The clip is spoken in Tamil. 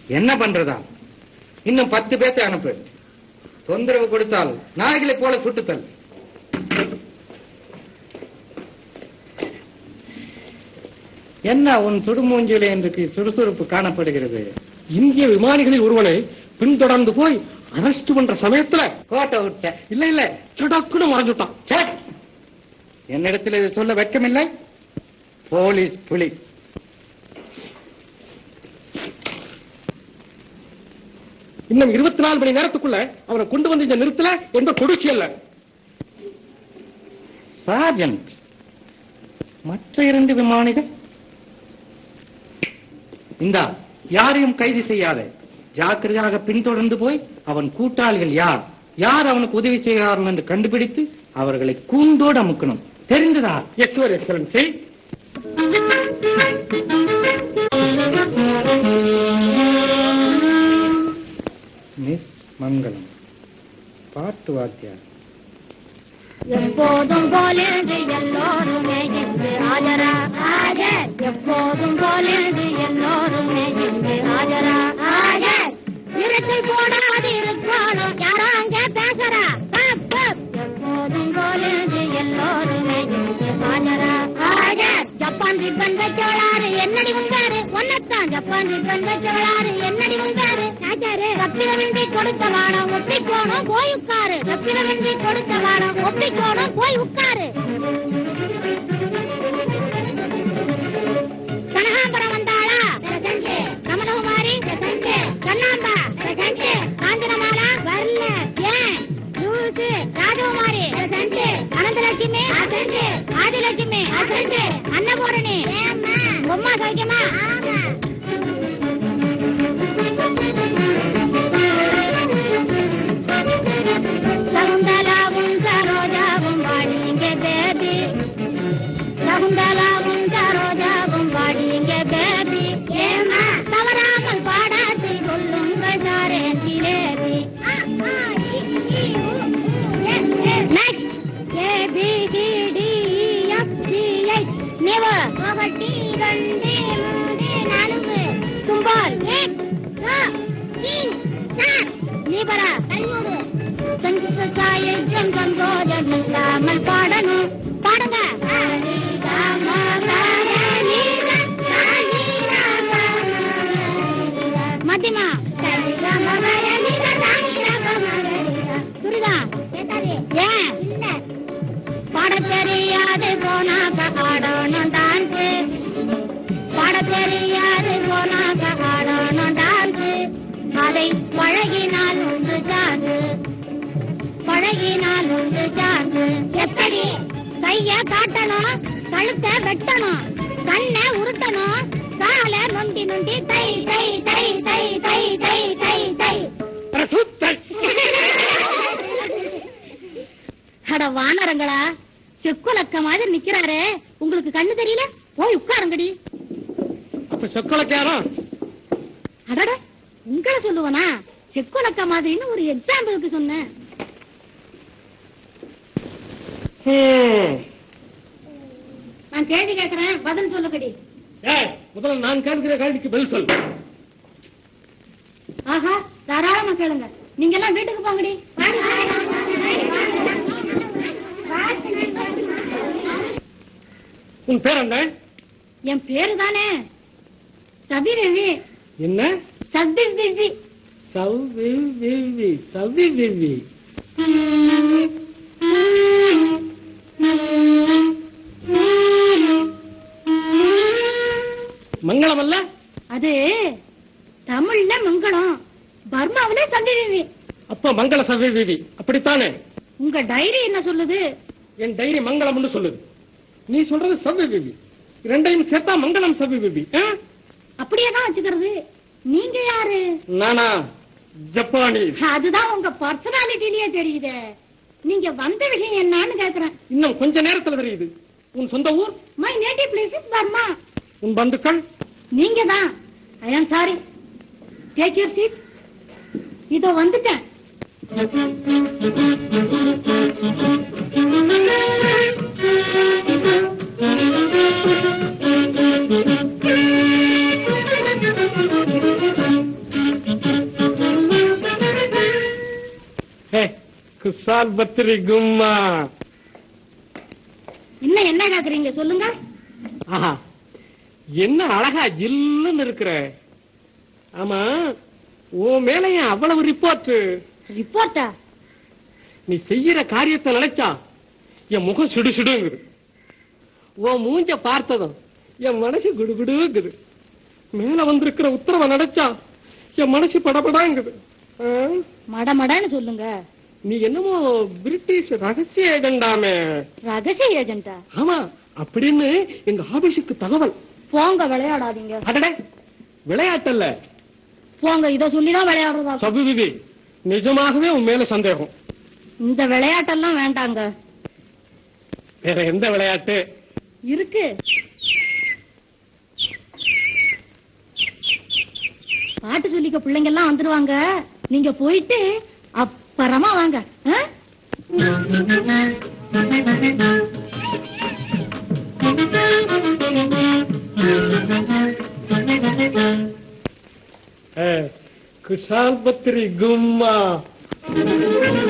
என்ன பண்றதா இன்னும் பத்து பேர்த்தை அனுப்பு தொந்தரவு கொடுத்தால் நாய்களை போல சுட்டுத்தல் என்ன உன் சுடுமூஞ்சில இன்றைக்கு சுறுசுறுப்பு காணப்படுகிறது இந்திய விமானிகளில் ஒருவனை பின்தொடர்ந்து போய் அரெஸ்ட் பண்ற சமயத்துல கோட்டை விட்ட இல்ல இல்ல சடக்குன்னு மறைஞ்சுட்டான் ச்சே! என்னிடத்தில் இது சொல்ல வெட்கமில்லை போலீஸ் புலி இன்னும் இருபத்தி நாலு மணி நேரத்துக்குள்ள அவனை கொண்டு வந்து இங்க நிறுத்தல எந்த கொடுச்சி அல்ல சார்ஜன்ட் மற்ற இரண்டு விமானிகள் இந்தா யாரையும் கைது செய்யாத ஜாக்கிரதையாக பின்தொடர்ந்து போய் அவன் கூட்டாளிகள் யார் யார் அவனுக்கு உதவி செய்கிறார்கள் என்று கண்டுபிடித்து அவர்களை கூண்டோடு அமுக்கணும் தெரிந்ததா எக்ஸ்வர் எக்ஸலன்சி மிஸ் மங்களம் பாட்டு வாத்தியார் எப்போதும் போலேது எல்லோருமே இங்கு ஆஜரா ஆஜர் எப்போதும் போலேது எல்லோருமே இங்கு ஆஜரா ஆஜர் இருட்டில் போடாது இருக்கணும் யாராங்க பேசுறா கப், கப். எப்போதும் போலேது எல்லோருமே இங்கு ஆஜரா ஆஜர் ஜப்பான் ரிப்பன் வச்சோளாரு என்னடி உங்காரு ஒன்னத்தான் ஜப்பான் ரிப்பன் வச்சோளாரு என்னடி உங்காரு ஆச்சாரு ரத்தினமின்றி கொடுத்த வாடம் ஒப்பிக்கோணும் போய் உட்காரு ரத்தினமின்றி கொடுத்த வாடம் ஒப்பிக்கோணும் போய் உட்காரு கனகாம்பரம் வந்தாளா கமலகுமாரி கண்ணாம்பா காஞ்சனமாலா வரல ஏன் லூசு ராஜகுமாரி அனந்தலட்சுமி ஆதிலட்சுமி அன்னபூரணி பொம்மா சௌக்கியமா சகுந்தலாவும் சரோஜாவும் வாடிங்க பேபி சகுந்தலாவும் சரோஜாவும் வாடிங்க பேபி ஏமா தவறாமல் பாடாத்து கொள்ளுங்கள் சாரே jalebi A B C D F G H நிவ ఒకటి రెండు మూడు నాలుగు తుంబాల్ एक दो तीन चार நீபர கல்மூடு சங்கீத சாயை ஜன் சந்தோஜன் இல்லாமல் பாடணும் பாடுங்க மத்தியமா புரியுதா ஏன் பாட தெரியாது போனாக்க ஆடணும் டான்ஸ் பாட தெரியாது போனாக்க ஆடணும் டான்ஸ் அதை பழகினால் உண்டு சான்ஸ் பழகினால் உண்டு சான்ஸ் எப்படி கைய காட்டணும் கழுத்தை வெட்டணும் கண்ணை உருட்டணும் கால நொண்டி நொண்டி தை தை தை தை தை தை தை தை அட வானரங்களா செக்குலக்க மாதிரி நிக்கிறாரே உங்களுக்கு கண்ணு தெரியல போய் உட்காருங்கடி அப்ப சொக்கலக்காரம் அடட உங்களை சொல்லுவனா செக்குலக்க மாதிரின்னு ஒரு எக்ஸாம்பிளுக்கு சொன்னேன் நான் கேள்வி கேட்கிறேன் பதில் சொல்லுங்கடி ஏய் முதல்ல நான் கேட்கிற கேள்விக்கு பதில் சொல் ஆஹா தாராளமா கேளுங்க நீங்க எல்லாம் வீட்டுக்கு போங்கடி உன் பேர் என்ன என் பேரு தானே சபிரவி என்ன சபிரவி சவ்வி விவி சவ்வி விவி மங்களம் அல்ல அது தமிழ்ல மங்களம் பர்மாவில சபிரவி அப்ப மங்கள சவ்வி விவி அப்படித்தானே உங்க டைரி என்ன சொல்லுது என் டைரி மங்களம்னு சொல்லுது நீ சொல்றது சவ்வி விவி ரெண்டையும் சேர்த்தா மங்களம் சவ்வி விவி ஆ? அப்படியே தான் வச்சுக்கிறது நீங்க யாரு நானா ஜப்பானி அதுதான் உங்க பர்சனாலிட்டிலேயே தெரியுதே நீங்க வந்த விஷயம் என்னன்னு கேக்குறேன் இன்னும் கொஞ்ச நேரத்துல தெரியுது உன் சொந்த ஊர் my native place is Burma உன் பந்துக்கள் நீங்க தான் ஐ am sorry take your seat இதோ வந்துட்டேன் குஷால் பத்திரி கும்மா இன்னும் என்ன கேக்குறீங்க சொல்லுங்க ஆஹா என்ன அழகா ஜில்லுன்னு இருக்கிற ஆமா உன் மேல ஏன் அவ்வளவு ரிப்போர்ட் ரிப்போர்ட்டா நீ செய்யற காரியத்தை நினைச்சா என் முகம் சுடு சுடுங்குது உன் மூஞ்ச பார்த்ததும் என் மனசு குடுகுடுங்குது மேல வந்திருக்கிற உத்தரவை நினைச்சா என் மனசு படபடாங்குது ஆ? மடமடன்னு சொல்லுங்க நீ என்னமோ பிரிட்டிஷ் ரகசிய ஏஜெண்டாமே ரகசிய ஏஜென்டா ஆமா அப்படின்னு எங்க ஆபீஸுக்கு தகவல் போங்க விளையாடாதீங்க அடடே விளையாட்டல்ல போங்க இத சொல்லிதான் விளையாடுறதா சபு விதி நிஜமாகவே உன் மேல சந்தேகம் இந்த விளையாட்டெல்லாம் வேண்டாங்க வேற எந்த விளையாட்டு இருக்கு பாட்டு சொல்லிக்க பிள்ளைங்க எல்லாம் வந்துருவாங்க நீங்க போயிட்டு அப்புறமா வாங்க ஆ? குஷால் பத்திரி கும்மா